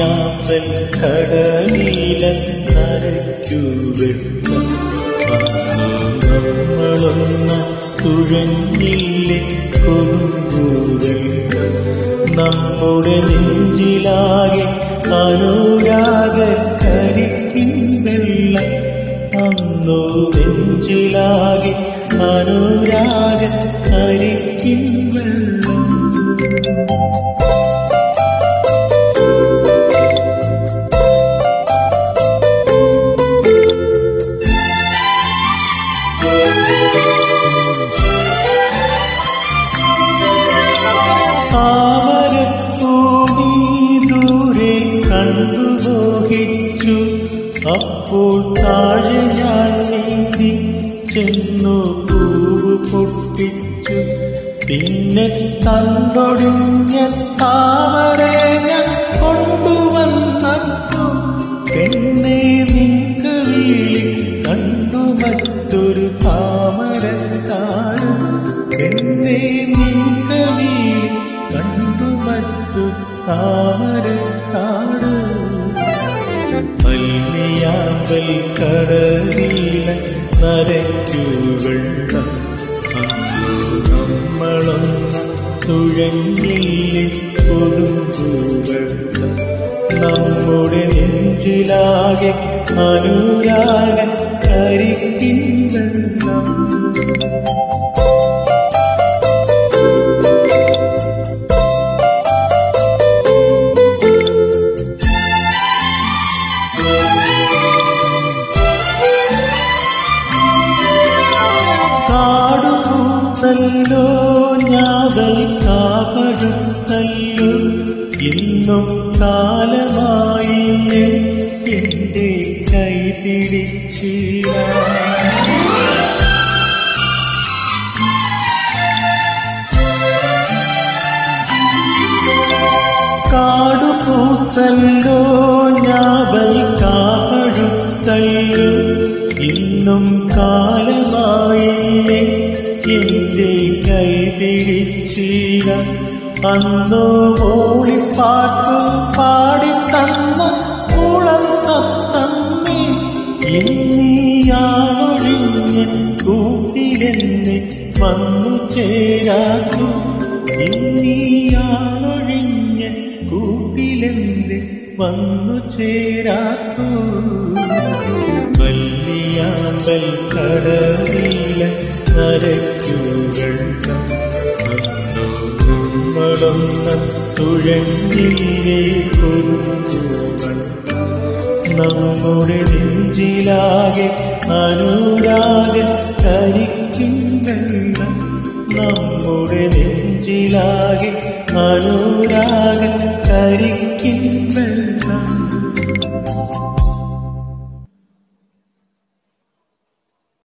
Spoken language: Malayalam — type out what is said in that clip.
വല്ലിയാമ്പൽ കടലില നരയ്ക്കു വെട്ടം നമ്മളൊന്ന തുഴഞ്ഞില്ലേ കൊടുങ്കൂരൽ നമ്മുടെ നെഞ്ചിലാകെ അനുരാഗ കരിക്കിൻ വെള്ളം അന്നു നെഞ്ചിലാകെ അനുരാഗ കരിക്കിൻ വെള്ളം താമരപ്പൂവീ ദൂരെ കണ്ടു മോഹിച്ചു അപ്പോൾ താഴെ ഞാൻ നീന്തി ചെന്നു പൂവ് പൊട്ടിച്ചു പിന്നെ തന്നൊടിഞ്ഞ താമര ഞാൻ കൊണ്ടുവന്നപ്പോ പെണ്ണെ നിൻക്ക് വീളി കണ്ടു മറ്റൊരു താമരക്കാരൻ പെണ്ണെ നിൻക്ക് വീളി കണ്ടു മറ്റു താമരക്കാട് മല്ലിയാമ്പൽ കടലില നരയ്ക്കു വെള്ളം അന്നു നമ്മളൊന്ന തുഴഞ്ഞില്ലേ കൊടുങ്കൂവെള്ളം നമ്മുടെ നെഞ്ചിലാകെ അനുരാഗ കരിക്കിൻ വെള്ളം കാടുപൂത്തല്ലോ ഞാവൽ കാപടുത്തല്ലോ ഇന്നും കാലമായി എന്റെ കൈ പിടിച്ചില്ല കാടുപൂത്തല്ലോ ഞാവൽ കാപടുത്തല്ലോ ഇന്നും കാലമായി എന്റെ കൈ പിടിച്ചില്ല അന്നു ഓളിപ്പാട്ടു പാടിത്തന്ന കുളം തത്തമ്മി ഇന്നീയാളൊഴിഞ്ഞ് കൂട്ടിലെന്നെ വന്നു ചേരാത്തു ഇന്നീയാളൊഴിഞ്ഞ് കൂട്ടിലെന്നെ വന്നു ചേരാത്തു വല്ലിയാമ്പൽ കടലില നരയ്ക്കു വെള്ളം നമ്മളൊന്ന തുഴഞ്ഞില്ലേ കൊടുക്കുവൾ നമ്മുടെ നെഞ്ചിലാകെ അനുരാഗ കരിക്കും വെള്ളം നമ്മുടെ നെഞ്ചിലാകെ അനുരാഗ കരിക്കും വെള്ളം